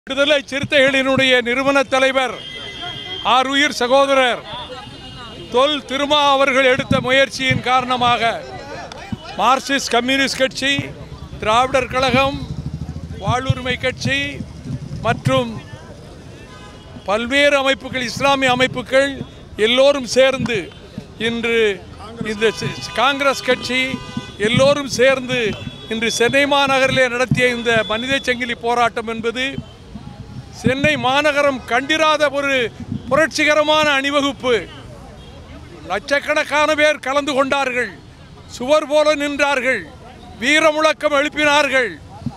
விடுதலை சிறுத்தைகளினுடைய நிறுவன தலைவர் ஆருயிர் சகோதரர் தொல் திருமா அவர்கள் எடுத்த முயற்சியின் காரணமாக மார்க்சிஸ்ட் கம்யூனிஸ்ட் கட்சி திராவிடர் கழகம் வாழ்வுரிமை கட்சி மற்றும் பல்வேறு அமைப்புகள் இஸ்லாமிய அமைப்புகள் எல்லோரும் சேர்ந்து இன்று இந்த சி- காங்கிரஸ் கட்சி எல்லோரும் சேர்ந்து இன்று சென்னை மாநகரிலே நடத்திய இந்த மனித சங்கிலி போராட்டம் என்பது சென்னை மாநகரம் கண்டிராத ஒரு புரட்சிகரமான அணிவகுப்பு லட்சக்கணக்கான பேர் கலந்து கொண்டார்கள் சுவர் போல நின்றார்கள் வீர முழக்கம் எழுப்பினார்கள்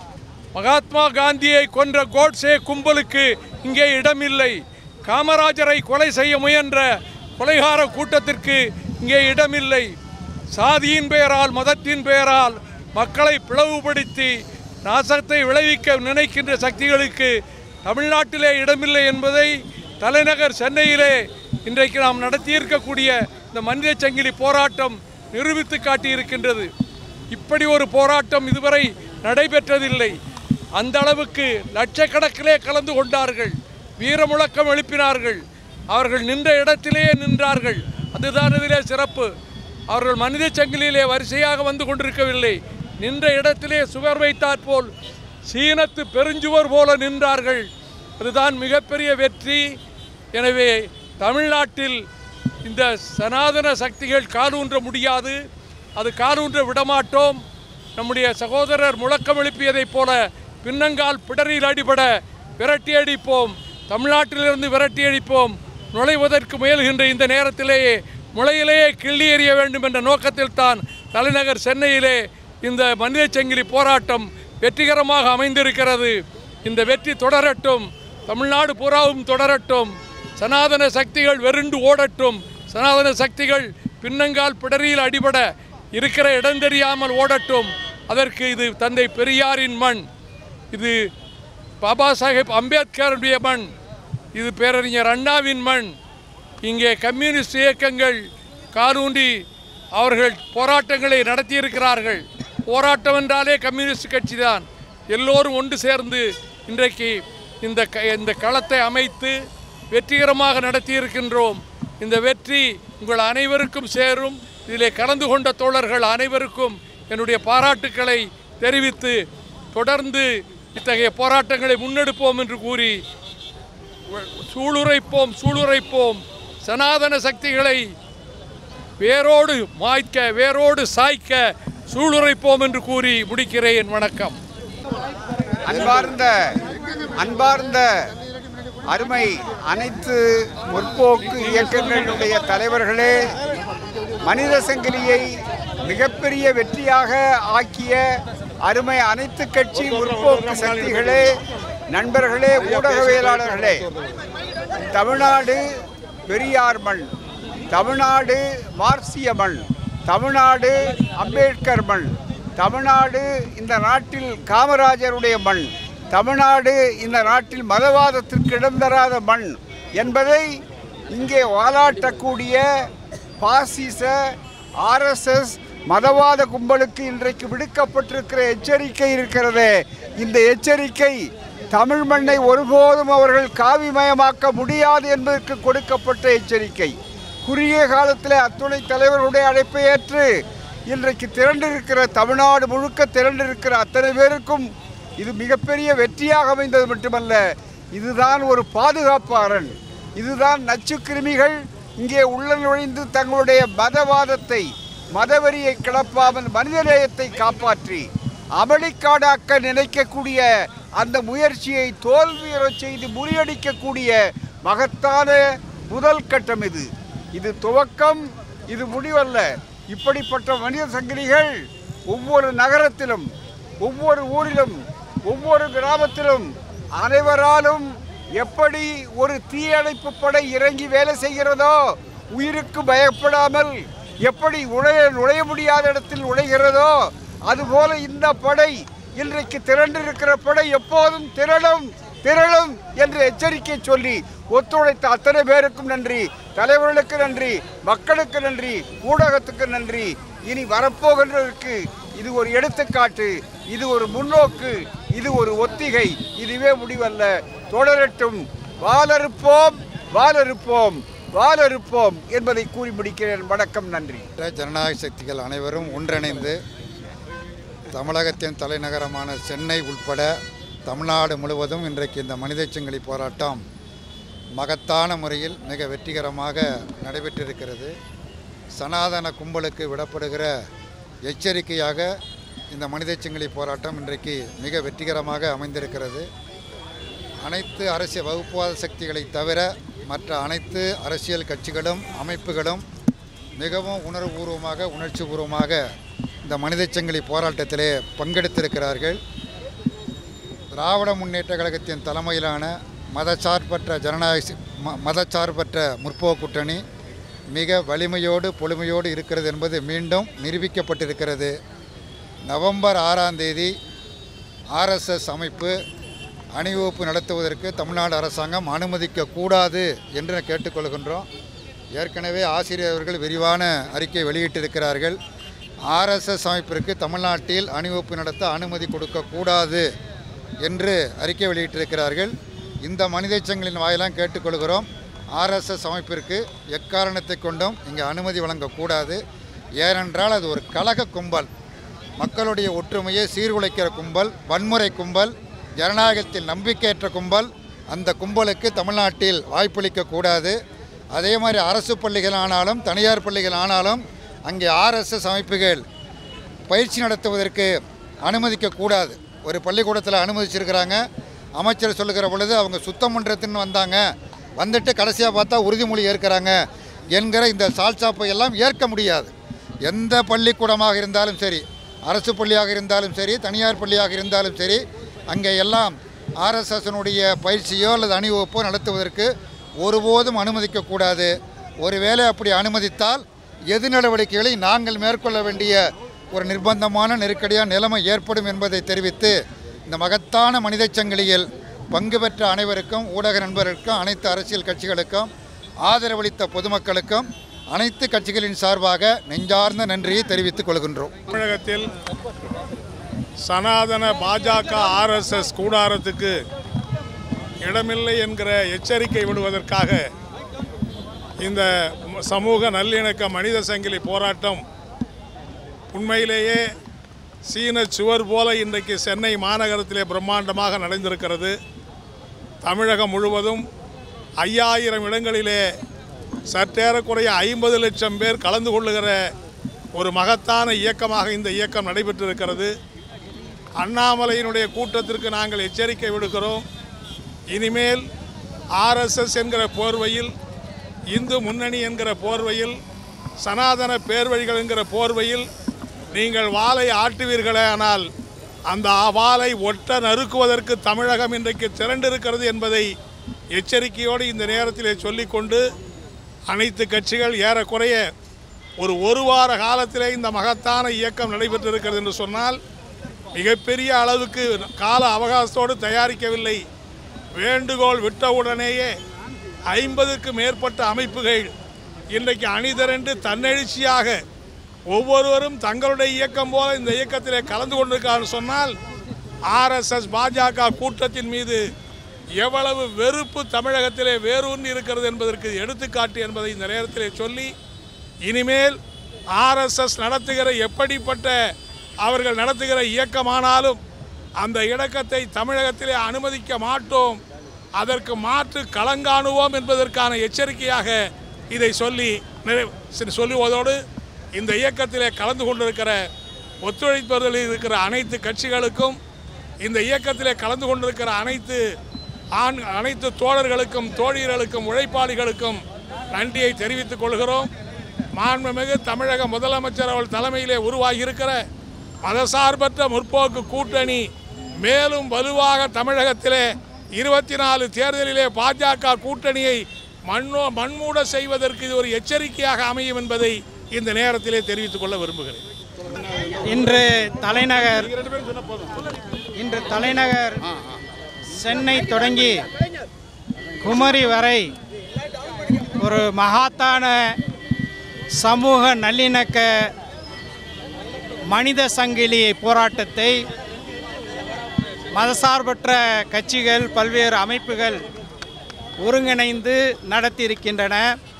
மகாத்மா காந்தியை கொன்ற கோட்சே கும்பலுக்கு இங்கே இடமில்லை காமராஜரை கொலை செய்ய முயன்ற கொலைகார கூட்டத்திற்கு இங்கே இடமில்லை சாதியின் பெயரால் மதத்தின் பெயரால் மக்களை பிளவுபடுத்தி நாசத்தை விளைவிக்க நினைக்கின்ற சக்திகளுக்கு தமிழ்நாட்டிலே இடமில்லை என்பதை தலைநகர் சென்னையிலே இன்றைக்கு நாம் நடத்தியிருக்கக்கூடிய இந்த மனித சங்கிலி போராட்டம் நிரூபித்து காட்டியிருக்கின்றது இப்படி ஒரு போராட்டம் இதுவரை நடைபெற்றதில்லை அந்த அளவுக்கு லட்சக்கணக்கிலே கலந்து கொண்டார்கள் வீர முழக்கம் எழுப்பினார்கள் அவர்கள் நின்ற இடத்திலேயே நின்றார்கள் அதுதான் இதிலே சிறப்பு அவர்கள் மனித சங்கிலியிலே வரிசையாக வந்து கொண்டிருக்கவில்லை நின்ற இடத்திலே சுவர் வைத்தாற் போல் சீனத்து பெருஞ்சுவர் போல நின்றார்கள் அதுதான் மிகப்பெரிய வெற்றி எனவே தமிழ்நாட்டில் இந்த சனாதன சக்திகள் காலூன்ற முடியாது அது காலூன்ற விடமாட்டோம் நம்முடைய சகோதரர் முழக்கம் எழுப்பியதைப் போல பின்னங்கால் பிடரில் அடிபட விரட்டி அடிப்போம் தமிழ்நாட்டிலிருந்து விரட்டி அடிப்போம் நுழைவதற்கு முயல்கின்ற இந்த நேரத்திலேயே முளையிலேயே கிள்ளி எறிய வேண்டும் என்ற நோக்கத்தில் தான் தலைநகர் சென்னையிலே இந்த மனித சங்கிலி போராட்டம் வெற்றிகரமாக அமைந்திருக்கிறது இந்த வெற்றி தொடரட்டும் தமிழ்நாடு பூராவும் தொடரட்டும் சனாதன சக்திகள் வெருண்டு ஓடட்டும் சனாதன சக்திகள் பின்னங்கால் பிடரியில் அடிபட இருக்கிற இடம் தெரியாமல் ஓடட்டும் அதற்கு இது தந்தை பெரியாரின் மண் இது பாபா சாஹேப் அம்பேத்கருடைய மண் இது பேரறிஞர் அண்ணாவின் மண் இங்கே கம்யூனிஸ்ட் இயக்கங்கள் காலூண்டி அவர்கள் போராட்டங்களை நடத்தியிருக்கிறார்கள் போராட்டம் என்றாலே கம்யூனிஸ்ட் கட்சி தான் எல்லோரும் ஒன்று சேர்ந்து இன்றைக்கு இந்த க இந்த களத்தை அமைத்து வெற்றிகரமாக நடத்தியிருக்கின்றோம் இந்த வெற்றி உங்கள் அனைவருக்கும் சேரும் இதிலே கலந்து கொண்ட தோழர்கள் அனைவருக்கும் என்னுடைய பாராட்டுக்களை தெரிவித்து தொடர்ந்து இத்தகைய போராட்டங்களை முன்னெடுப்போம் என்று கூறி சூளுரைப்போம் சூளுரைப்போம் சனாதன சக்திகளை வேரோடு மாய்க்க வேரோடு சாய்க்க சூளுரைப்போம் என்று கூறி முடிக்கிறேன் வணக்கம் அன்பார்ந்த அன்பார்ந்த அருமை அனைத்து முற்போக்கு இயக்கங்களுடைய தலைவர்களே மனித சங்கிலியை மிகப்பெரிய வெற்றியாக ஆக்கிய அருமை அனைத்து கட்சி முற்போக்கு சக்திகளே நண்பர்களே ஊடகவியலாளர்களே தமிழ்நாடு பெரியார் மண் தமிழ்நாடு மார்க்சிய மண் தமிழ்நாடு அம்பேத்கர் மண் தமிழ்நாடு இந்த நாட்டில் காமராஜருடைய மண் தமிழ்நாடு இந்த நாட்டில் மதவாதத்திற்கு இடம் தராத மண் என்பதை இங்கே வாலாட்டக்கூடிய பாசிச ஆர்எஸ்எஸ் மதவாத கும்பலுக்கு இன்றைக்கு விடுக்கப்பட்டிருக்கிற எச்சரிக்கை இருக்கிறதே இந்த எச்சரிக்கை தமிழ் மண்ணை ஒருபோதும் அவர்கள் காவிமயமாக்க முடியாது என்பதற்கு கொடுக்கப்பட்ட எச்சரிக்கை குறுகிய காலத்தில் அத்துணை தலைவர்களுடைய அழைப்பை ஏற்று இன்றைக்கு திரண்டிருக்கிற தமிழ்நாடு முழுக்க திரண்டிருக்கிற அத்தனை பேருக்கும் இது மிகப்பெரிய வெற்றியாக அமைந்தது மட்டுமல்ல இதுதான் ஒரு பாதுகாப்பு அரண் இதுதான் நச்சுக்கிருமிகள் இங்கே உள்ள நுழைந்து தங்களுடைய மதவாதத்தை மதவெறியை கிளப்பாமல் மனிதநேயத்தை காப்பாற்றி அமளிக்காடாக்க நினைக்கக்கூடிய அந்த முயற்சியை தோல்வியுறச் செய்து முறியடிக்கக்கூடிய மகத்தான முதல் கட்டம் இது இது துவக்கம் இது முடிவல்ல இப்படிப்பட்ட மனித சங்கிலிகள் ஒவ்வொரு நகரத்திலும் ஒவ்வொரு ஊரிலும் ஒவ்வொரு கிராமத்திலும் அனைவராலும் எப்படி ஒரு தீயணைப்பு படை இறங்கி வேலை செய்கிறதோ உயிருக்கு பயப்படாமல் எப்படி உழைய நுழைய முடியாத இடத்தில் நுழைகிறதோ அதுபோல இந்த படை இன்றைக்கு திரண்டிருக்கிற படை எப்போதும் திரளும் திரளும் என்று எச்சரிக்கை சொல்லி ஒத்துழைத்த அத்தனை பேருக்கும் நன்றி தலைவர்களுக்கு நன்றி மக்களுக்கு நன்றி ஊடகத்துக்கு நன்றி இனி வரப்போகின்றதற்கு இது ஒரு எடுத்துக்காட்டு இது ஒரு முன்னோக்கு இது ஒரு ஒத்திகை இதுவே முடிவல்ல தொடரட்டும் வாலறுப்போம் வாலறுப்போம் வாலறுப்போம் என்பதை கூறி முடிக்கிறேன் வணக்கம் நன்றி மற்ற ஜனநாயக சக்திகள் அனைவரும் ஒன்றிணைந்து தமிழகத்தின் தலைநகரமான சென்னை உட்பட தமிழ்நாடு முழுவதும் இன்றைக்கு இந்த மனித சங்கிலி போராட்டம் மகத்தான முறையில் மிக வெற்றிகரமாக நடைபெற்றிருக்கிறது சனாதன கும்பலுக்கு விடப்படுகிற எச்சரிக்கையாக இந்த மனித சங்கிலி போராட்டம் இன்றைக்கு மிக வெற்றிகரமாக அமைந்திருக்கிறது அனைத்து அரசியல் வகுப்புவாத சக்திகளை தவிர மற்ற அனைத்து அரசியல் கட்சிகளும் அமைப்புகளும் மிகவும் உணர்வுபூர்வமாக உணர்ச்சிபூர்வமாக இந்த மனிதச் சங்கிலி போராட்டத்திலே பங்கெடுத்திருக்கிறார்கள் திராவிட முன்னேற்ற கழகத்தின் தலைமையிலான மதச்சார்பற்ற ஜனநாயக சி- ம- மதச்சார்பற்ற முற்போக்கு கூட்டணி மிக வலிமையோடு பொறுமையோடு இருக்கிறது என்பது மீண்டும் நிரூபிக்கப்பட்டிருக்கிறது நவம்பர் ஆறாம் தேதி ஆர்எஸ்எஸ் அமைப்பு அணிவகுப்பு நடத்துவதற்கு தமிழ்நாடு அரசாங்கம் அனுமதிக்க கூடாது என்று கேட்டுக்கொள்கின்றோம் ஏற்கனவே ஆசிரியர் அவர்கள் விரிவான அறிக்கை வெளியிட்டிருக்கிறார்கள் ஆர்எஸ்எஸ் அமைப்பிற்கு தமிழ்நாட்டில் அணிவகுப்பு நடத்த அனுமதி கொடுக்கக்கூடாது என்று அறிக்கை வெளியிட்டிருக்கிறார்கள் இந்த மனித சங்கிலின் வாயிலாம் கேட்டுக்கொள்கிறோம் ஆர்எஸ்எஸ் அமைப்பிற்கு எக்காரணத்தை கொண்டும் இங்கே அனுமதி வழங்கக்கூடாது ஏனென்றால் அது ஒரு கழக கும்பல் மக்களுடைய ஒற்றுமையை சீர்குலைக்கிற கும்பல் வன்முறை கும்பல் ஜனநாயகத்தில் நம்பிக்கையற்ற கும்பல் அந்த கும்பலுக்கு தமிழ்நாட்டில் வாய்ப்பளிக்க கூடாது அதே மாதிரி அரசு பள்ளிகள் ஆனாலும் தனியார் பள்ளிகள் ஆனாலும் அங்கே ஆர்எஸ்எஸ் அமைப்புகள் பயிற்சி நடத்துவதற்கு அனுமதிக்கக்கூடாது ஒரு பள்ளிக்கூடத்தில் அனுமதிச்சிருக்கிறாங்க அமைச்சர் சொல்லுகிற பொழுது அவங்க சுத்தம் பண்ணுறதுன்னு வந்தாங்க வந்துட்டு கடைசியாக பார்த்தா உறுதிமொழி ஏற்கிறாங்க என்கிற இந்த சால்சாப்பை எல்லாம் ஏற்க முடியாது எந்த பள்ளிக்கூடமாக இருந்தாலும் சரி அரசு பள்ளியாக இருந்தாலும் சரி தனியார் பள்ளியாக இருந்தாலும் சரி அங்கே எல்லாம் ஆர்எஸ்எஸ்னுடைய பயிற்சியோ அல்லது அணிவகுப்போ நடத்துவதற்கு ஒருபோதும் அனுமதிக்கக்கூடாது ஒருவேளை அப்படி அனுமதித்தால் எது நடவடிக்கைகளை நாங்கள் மேற்கொள்ள வேண்டிய ஒரு நிர்பந்தமான நெருக்கடியான நிலைமை ஏற்படும் என்பதை தெரிவித்து இந்த மகத்தான மனிதச் சங்கிலியில் பங்கு பெற்ற அனைவருக்கும் ஊடக நண்பர்களுக்கும் அனைத்து அரசியல் கட்சிகளுக்கும் ஆதரவளித்த பொதுமக்களுக்கும் அனைத்து கட்சிகளின் சார்பாக நெஞ்சார்ந்த நன்றியை தெரிவித்துக் கொள்கின்றோம் தமிழகத்தில் சனாதன பாஜக ஆர்எஸ்எஸ் கூடாரத்துக்கு இடமில்லை என்கிற எச்சரிக்கை விடுவதற்காக இந்த சமூக நல்லிணக்க மனித சங்கிலி போராட்டம் உண்மையிலேயே சீன சுவர் போல இன்றைக்கு சென்னை மாநகரத்திலே பிரம்மாண்டமாக நடந்திருக்கிறது தமிழகம் முழுவதும் ஐயாயிரம் இடங்களிலே சற்றேறக்குறைய ஐம்பது லட்சம் பேர் கலந்து கொள்ளுகிற ஒரு மகத்தான இயக்கமாக இந்த இயக்கம் நடைபெற்றிருக்கிறது அண்ணாமலையினுடைய கூட்டத்திற்கு நாங்கள் எச்சரிக்கை விடுக்கிறோம் இனிமேல் ஆர்எஸ்எஸ் என்கிற போர்வையில் இந்து முன்னணி என்கிற போர்வையில் சனாதன பேர்வழிகள் என்கிற போர்வையில் நீங்கள் வாளை ஆட்டுவீர்களே ஆனால் அந்த வாளை ஒட்ட நறுக்குவதற்கு தமிழகம் இன்றைக்கு திரண்டிருக்கிறது என்பதை எச்சரிக்கையோடு இந்த நேரத்திலே சொல்லிக்கொண்டு அனைத்து கட்சிகள் ஏறக்குறைய ஒரு ஒரு வார காலத்திலே இந்த மகத்தான இயக்கம் நடைபெற்றிருக்கிறது என்று சொன்னால் மிகப்பெரிய அளவுக்கு கால அவகாசத்தோடு தயாரிக்கவில்லை வேண்டுகோள் விட்டவுடனேயே ஐம்பதுக்கு மேற்பட்ட அமைப்புகள் இன்றைக்கு அணிதிரண்டு தன்னெழுச்சியாக ஒவ்வொருவரும் தங்களுடைய இயக்கம் போல இந்த இயக்கத்திலே கலந்து கொண்டிருக்கான்னு சொன்னால் ஆர்எஸ்எஸ் பாஜக கூட்டத்தின் மீது எவ்வளவு வெறுப்பு தமிழகத்திலே வேரூன்றி இருக்கிறது என்பதற்கு எடுத்துக்காட்டு என்பதை இந்த நேரத்திலே சொல்லி இனிமேல் ஆர்எஸ்எஸ் நடத்துகிற எப்படிப்பட்ட அவர்கள் நடத்துகிற இயக்கமானாலும் அந்த இணக்கத்தை தமிழகத்திலே அனுமதிக்க மாட்டோம் அதற்கு மாற்று களங்காணுவோம் என்பதற்கான எச்சரிக்கையாக இதை சொல்லி நிறை சொல்லுவதோடு இந்த இயக்கத்திலே கலந்து கொண்டிருக்கிற ஒத்துழைப்பதில் இருக்கிற அனைத்து கட்சிகளுக்கும் இந்த இயக்கத்திலே கலந்து கொண்டிருக்கிற அனைத்து ஆண் அனைத்து தோழர்களுக்கும் தோழியர்களுக்கும் உழைப்பாளிகளுக்கும் நன்றியை தெரிவித்துக் கொள்கிறோம் மாண்புமிகு தமிழக முதலமைச்சர் அவர்கள் தலைமையிலே உருவாகி இருக்கிற மதசார்பற்ற முற்போக்கு கூட்டணி மேலும் வலுவாக தமிழகத்திலே இருபத்தி நாலு தேர்தலிலே பாஜக கூட்டணியை மண்ணோ மண்மூட செய்வதற்கு இது ஒரு எச்சரிக்கையாக அமையும் என்பதை இந்த நேரத்திலே தெரிவித்துக் கொள்ள விரும்புகிறேன் இன்று தலைநகர் இன்று தலைநகர் சென்னை தொடங்கி குமரி வரை ஒரு மகாத்தான சமூக நல்லிணக்க மனித சங்கிலி போராட்டத்தை மதசார்பற்ற கட்சிகள் பல்வேறு அமைப்புகள் ஒருங்கிணைந்து நடத்தியிருக்கின்றன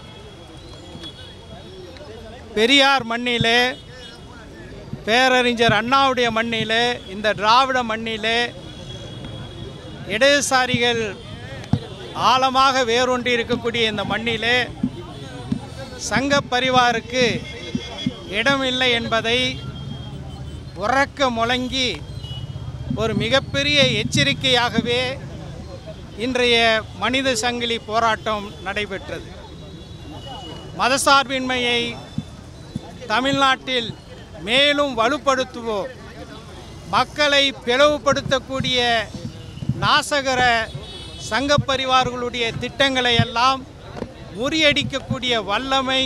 பெரியார் மண்ணிலே பேரறிஞர் அண்ணாவுடைய மண்ணிலே இந்த திராவிட மண்ணிலே இடதுசாரிகள் ஆழமாக வேரூன்றி இருக்கக்கூடிய இந்த மண்ணிலே சங்க பரிவாருக்கு இடமில்லை என்பதை உறக்க முழங்கி ஒரு மிகப்பெரிய எச்சரிக்கையாகவே இன்றைய மனித சங்கிலி போராட்டம் நடைபெற்றது மதசார்பின்மையை தமிழ்நாட்டில் மேலும் வலுப்படுத்துவோம் மக்களை பிளவுபடுத்தக்கூடிய நாசகர சங்கப்பரிவார்களுடைய திட்டங்களை எல்லாம் முறியடிக்கக்கூடிய வல்லமை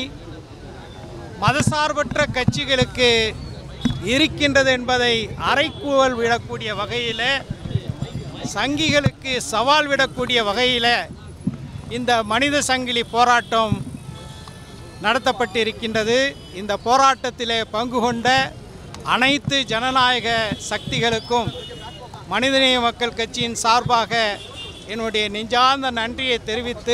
மதசார்பற்ற கட்சிகளுக்கு இருக்கின்றது என்பதை அரைக்கூவல் விடக்கூடிய வகையில் சங்கிகளுக்கு சவால் விடக்கூடிய வகையில் இந்த மனித சங்கிலி போராட்டம் நடத்தப்பட்டிருக்கின்றது இந்த போராட்டத்திலே பங்கு கொண்ட அனைத்து ஜனநாயக சக்திகளுக்கும் மனிதநேய மக்கள் கட்சியின் சார்பாக என்னுடைய நெஞ்சார்ந்த நன்றியை தெரிவித்து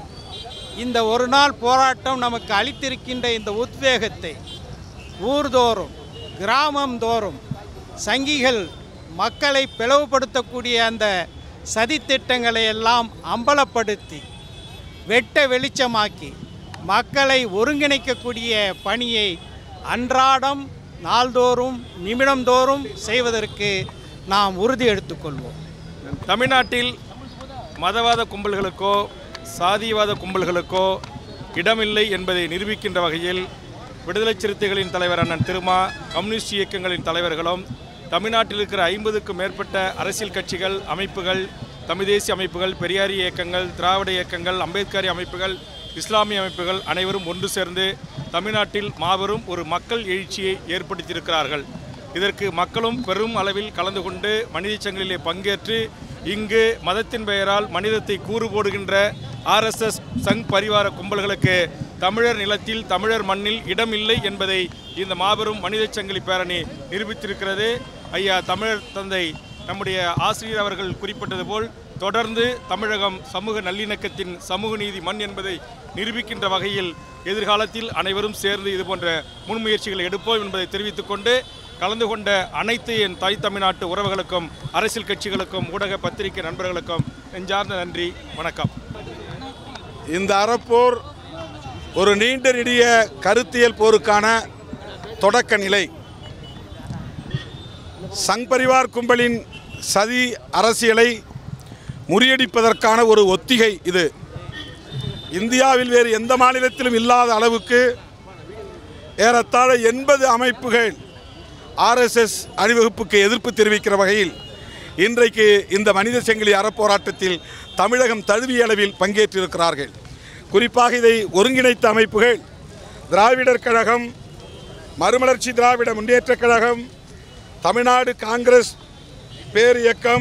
இந்த ஒரு நாள் போராட்டம் நமக்கு அளித்திருக்கின்ற இந்த உத்வேகத்தை ஊர்தோறும் கிராமம் தோறும் சங்கிகள் மக்களை பிளவுபடுத்தக்கூடிய அந்த சதித்திட்டங்களை எல்லாம் அம்பலப்படுத்தி வெட்ட வெளிச்சமாக்கி மக்களை ஒருங்கிணைக்கக்கூடிய பணியை அன்றாடம் நாள்தோறும் நிமிடந்தோறும் செய்வதற்கு நாம் உறுதி எடுத்துக்கொள்வோம் தமிழ்நாட்டில் மதவாத கும்பல்களுக்கோ சாதியவாத கும்பல்களுக்கோ இடமில்லை என்பதை நிரூபிக்கின்ற வகையில் விடுதலை சிறுத்தைகளின் தலைவர் அண்ணன் திருமா கம்யூனிஸ்ட் இயக்கங்களின் தலைவர்களும் தமிழ்நாட்டில் இருக்கிற ஐம்பதுக்கும் மேற்பட்ட அரசியல் கட்சிகள் அமைப்புகள் தமிழ் தேசிய அமைப்புகள் பெரியாரி இயக்கங்கள் திராவிட இயக்கங்கள் அம்பேத்கரி அமைப்புகள் இஸ்லாமிய அமைப்புகள் அனைவரும் ஒன்று சேர்ந்து தமிழ்நாட்டில் மாபெரும் ஒரு மக்கள் எழுச்சியை ஏற்படுத்தியிருக்கிறார்கள் இதற்கு மக்களும் பெரும் அளவில் கலந்து கொண்டு மனித சங்கிலே பங்கேற்று இங்கு மதத்தின் பெயரால் மனிதத்தை கூறு போடுகின்ற ஆர்எஸ்எஸ் சங் பரிவார கும்பல்களுக்கு தமிழர் நிலத்தில் தமிழர் மண்ணில் இடமில்லை என்பதை இந்த மாபெரும் மனித சங்கிலி பேரணி நிரூபித்திருக்கிறது ஐயா தமிழர் தந்தை நம்முடைய ஆசிரியர் அவர்கள் குறிப்பிட்டது போல் தொடர்ந்து தமிழகம் சமூக நல்லிணக்கத்தின் சமூக நீதி மண் என்பதை நிரூபிக்கின்ற வகையில் எதிர்காலத்தில் அனைவரும் சேர்ந்து இது போன்ற முன்முயற்சிகளை எடுப்போம் என்பதை தெரிவித்துக் கொண்டு கலந்து கொண்ட அனைத்து என் தாய் தமிழ்நாட்டு உறவுகளுக்கும் அரசியல் கட்சிகளுக்கும் ஊடக பத்திரிகை நண்பர்களுக்கும் நெஞ்சார்ந்த நன்றி வணக்கம் இந்த அறப்போர் ஒரு நீண்ட நெடிய கருத்தியல் போருக்கான தொடக்க நிலை சங் பரிவார் கும்பலின் சதி அரசியலை முறியடிப்பதற்கான ஒரு ஒத்திகை இது இந்தியாவில் வேறு எந்த மாநிலத்திலும் இல்லாத அளவுக்கு ஏறத்தாழ எண்பது அமைப்புகள் ஆர்எஸ்எஸ் அணிவகுப்புக்கு எதிர்ப்பு தெரிவிக்கிற வகையில் இன்றைக்கு இந்த மனித செங்கிலி அறப்போராட்டத்தில் தமிழகம் தழுவிய அளவில் பங்கேற்றிருக்கிறார்கள் குறிப்பாக இதை ஒருங்கிணைத்த அமைப்புகள் திராவிடர் கழகம் மறுமலர்ச்சி திராவிட முன்னேற்றக் கழகம் தமிழ்நாடு காங்கிரஸ் பேர் இயக்கம்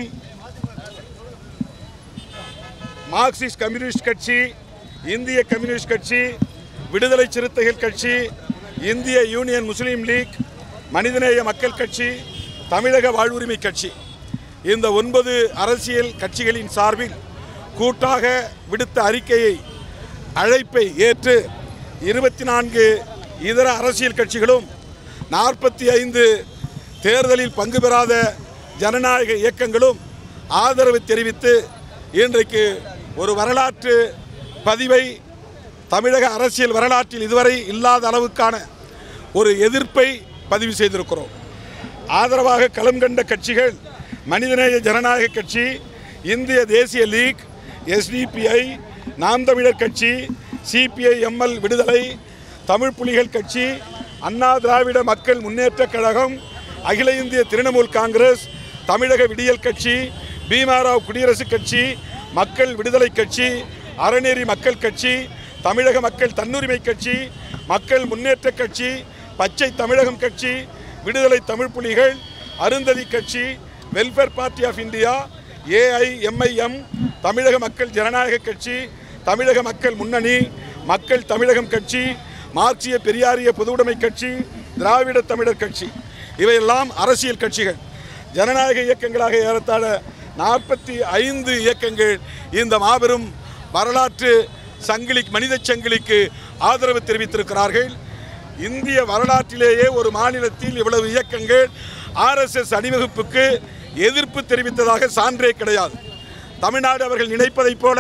மார்க்சிஸ்ட் கம்யூனிஸ்ட் கட்சி இந்திய கம்யூனிஸ்ட் கட்சி விடுதலை சிறுத்தைகள் கட்சி இந்திய யூனியன் முஸ்லீம் லீக் மனிதநேய மக்கள் கட்சி தமிழக வாழ்வுரிமை கட்சி இந்த ஒன்பது அரசியல் கட்சிகளின் சார்பில் கூட்டாக விடுத்த அறிக்கையை அழைப்பை ஏற்று இருபத்தி நான்கு இதர அரசியல் கட்சிகளும் நாற்பத்தி ஐந்து தேர்தலில் பங்கு பெறாத ஜனநாயக இயக்கங்களும் ஆதரவு தெரிவித்து இன்றைக்கு ஒரு வரலாற்று பதிவை தமிழக அரசியல் வரலாற்றில் இதுவரை இல்லாத அளவுக்கான ஒரு எதிர்ப்பை பதிவு செய்திருக்கிறோம் ஆதரவாக களம் கண்ட கட்சிகள் மனிதநேய ஜனநாயக கட்சி இந்திய தேசிய லீக் எஸ்டிபிஐ நாம் தமிழர் கட்சி சிபிஐ எம்எல் விடுதலை தமிழ் புலிகள் கட்சி அண்ணா திராவிட மக்கள் முன்னேற்றக் கழகம் அகில இந்திய திரிணாமுல் காங்கிரஸ் தமிழக விடியல் கட்சி பீமாராவ் குடியரசுக் கட்சி மக்கள் விடுதலை கட்சி அறநெறி மக்கள் கட்சி தமிழக மக்கள் தன்னுரிமை கட்சி மக்கள் முன்னேற்றக் கட்சி பச்சை தமிழகம் கட்சி விடுதலை தமிழ் புலிகள் அருந்ததி கட்சி welfare party of India AIMIM தமிழக மக்கள் ஜனநாயக கட்சி தமிழக மக்கள் முன்னணி மக்கள் தமிழகம் கட்சி மார்க்சிய பெரியாரிய பொதுவுடைமை கட்சி திராவிட தமிழர் கட்சி இவையெல்லாம் அரசியல் கட்சிகள் ஜனநாயக இயக்கங்களாக ஏறத்தாழ நாற்பத்தி ஐந்து இயக்கங்கள் இந்த மாபெரும் வரலாற்று சங்கிலி மனித சங்கிலிக்கு ஆதரவு தெரிவித்திருக்கிறார்கள் இந்திய வரலாற்றிலேயே ஒரு மாநிலத்தில் இவ்வளவு இயக்கங்கள் ஆர்எஸ்எஸ் அணிவகுப்புக்கு எதிர்ப்பு தெரிவித்ததாக சான்றே கிடையாது தமிழ்நாடு அவர்கள் நினைப்பதைப் போல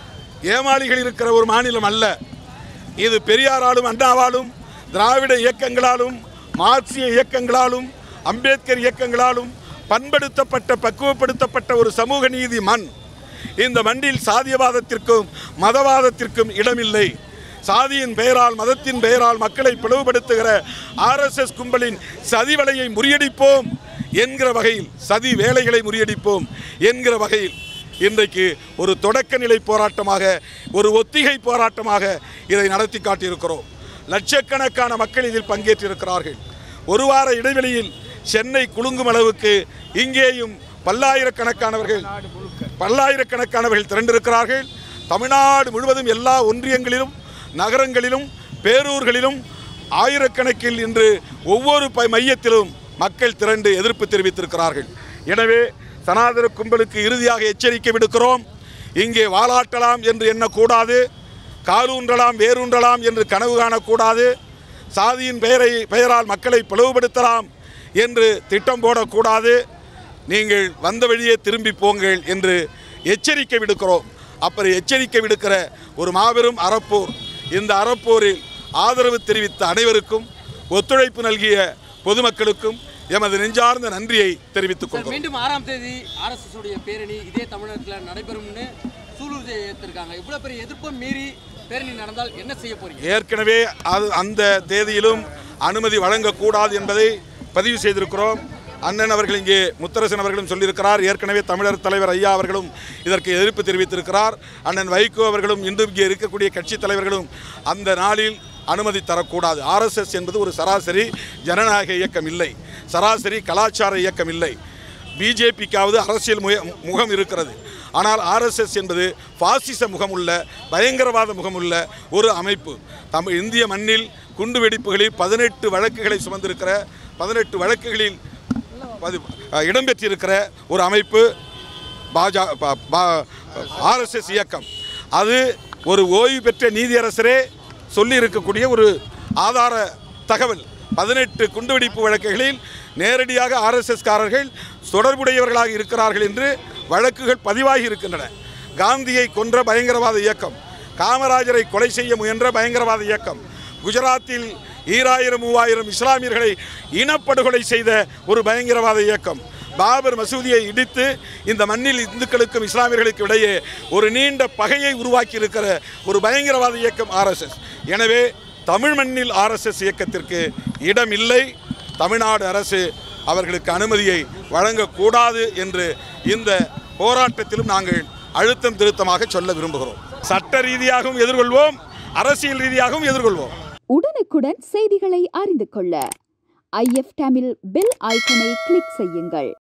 ஏமாளிகள் இருக்கிற ஒரு மாநிலம் அல்ல இது பெரியாராலும் அண்ணாவாலும் திராவிட இயக்கங்களாலும் மார்க்சிய இயக்கங்களாலும் அம்பேத்கர் இயக்கங்களாலும் பண்படுத்தப்பட்ட பக்குவப்படுத்தப்பட்ட ஒரு சமூக நீதி மண் இந்த மண்ணில் சாதியவாதத்திற்கும் மதவாதத்திற்கும் இடமில்லை சாதியின் பெயரால் மதத்தின் பெயரால் மக்களை பிளவுபடுத்துகிற ஆர்எஸ்எஸ் கும்பலின் சதி வலையை முறியடிப்போம் என்கிற வகையில் சதி வேலைகளை முறியடிப்போம் என்கிற வகையில் இன்றைக்கு ஒரு தொடக்க நிலை போராட்டமாக ஒரு ஒத்திகை போராட்டமாக இதை நடத்தி காட்டியிருக்கிறோம் லட்சக்கணக்கான மக்கள் இதில் பங்கேற்றிருக்கிறார்கள் ஒரு வார இடைவெளியில் சென்னை குலுங்கும் அளவுக்கு இங்கேயும் பல்லாயிரக்கணக்கானவர்கள் பல்லாயிரக்கணக்கானவர்கள் திரண்டிருக்கிறார்கள் தமிழ்நாடு முழுவதும் எல்லா ஒன்றியங்களிலும் நகரங்களிலும் பேரூர்களிலும் ஆயிரக்கணக்கில் இன்று ஒவ்வொரு ப மையத்திலும் மக்கள் திரண்டு எதிர்ப்பு தெரிவித்திருக்கிறார்கள் எனவே சனாதன கும்பலுக்கு இறுதியாக எச்சரிக்கை விடுக்கிறோம் இங்கே வாலாட்டலாம் என்று எண்ணக்கூடாது காலூன்றலாம் வேரூன்றலாம் என்று கனவு காணக்கூடாது சாதியின் பெயரை பெயரால் மக்களை பிளவுபடுத்தலாம் என்று திட்டம் போடக்கூடாது நீங்கள் வந்த வழியே திரும்பி போங்கள் என்று எச்சரிக்கை விடுக்கிறோம் அப்படி எச்சரிக்கை விடுக்கிற ஒரு மாபெரும் அறப்போர் இந்த அறப்போரில் ஆதரவு தெரிவித்த அனைவருக்கும் ஒத்துழைப்பு நல்கிய பொதுமக்களுக்கும் எமது நெஞ்சார்ந்த நன்றியை தெரிவித்துக் சார் கொள்கிறோம் மீண்டும் ஆறாம் தேதி ஆர்எஸ்எஸ் உடைய பேரணி இதே தமிழகத்தில் நடைபெறும்னு சூலூர் ஏற்றிருக்காங்க இவ்வளவு பெரிய எதிர்ப்பும் மீறி பேரணி நடந்தால் என்ன செய்ய போறீங்க ஏற்கனவே அது அந்த தேதியிலும் அனுமதி வழங்கக்கூடாது என்பதை பதிவு செய்திருக்கிறோம் அண்ணன் அவர்கள் இங்கே முத்தரசன் அவர்களும் சொல்லியிருக்கிறார் ஏற்கனவே தமிழர் தலைவர் ஐயா அவர்களும் இதற்கு எதிர்ப்பு தெரிவித்திருக்கிறார் அண்ணன் வைகோ அவர்களும் இன்றும் இங்கே இருக்கக்கூடிய கட்சி தலைவர்களும் அந்த நாளில் அனுமதி தரக்கூடாது ஆர்எஸ்எஸ் என்பது ஒரு சராசரி ஜனநாயக இயக்கம் இல்லை சராசரி கலாச்சார இயக்கம் இல்லை பிஜேபிக்காவது அரசியல் முய முகம் இருக்கிறது ஆனால் ஆர்எஸ்எஸ் என்பது பாசிச முகமுள்ள பயங்கரவாத முகமுள்ள ஒரு அமைப்பு தமிழ் இந்திய மண்ணில் குண்டு வெடிப்புகளில் பதினெட்டு வழக்குகளை சுமந்திருக்கிற பதினெட்டு வழக்குகளில் பதி- அஹ் இடம்பெற்றிருக்கிற ஒரு அமைப்பு பாஜா ஆர்எஸ்எஸ் இயக்கம் அது ஒரு ஓய்வு பெற்ற நீதியரசரே சொல்லி இருக்கக்கூடிய ஒரு ஆதார தகவல் பதினெட்டு குண்டுவெடிப்பு வழக்குகளில் நேரடியாக ஆர்எஸ்எஸ் காரர்கள் தொடர்புடையவர்களாக இருக்கிறார்கள் என்று வழக்குகள் பதிவாகி இருக்கின்றன காந்தியை கொன்ற பயங்கரவாத இயக்கம் காமராஜரை கொலை செய்ய முயன்ற பயங்கரவாத இயக்கம் குஜராத்தில் ஈராயிரம் மூவாயிரம் இஸ்லாமியர்களை இனப்படுகொலை செய்த ஒரு பயங்கரவாத இயக்கம் பாபர் மசூதியை இடித்து இந்த மண்ணில் இந்துக்களுக்கும் இஸ்லாமியர்களுக்கும் இடையே ஒரு நீண்ட பகையை உருவாக்கி இருக்கிற ஒரு பயங்கரவாத இயக்கம் ஆர்எஸ்எஸ் எனவே தமிழ் மண்ணில் ஆர்எஸ்எஸ் இயக்கத்திற்கு இடம் இல்லை தமிழ்நாடு அரசு அவர்களுக்கு அனுமதியை வழங்கக்கூடாது என்று இந்த போராட்டத்திலும் நாங்கள் அழுத்தம் திருத்தமாக சொல்ல விரும்புகிறோம் சட்ட ரீதியாகவும் எதிர்கொள்வோம் அரசியல் ரீதியாகவும் எதிர்கொள்வோம் உடனுக்குடன் செய்திகளை அறிந்து கொள்ள ஐஎஃப் தமிழ் பெல் ஐக்கனை கிளிக் செய்யுங்கள்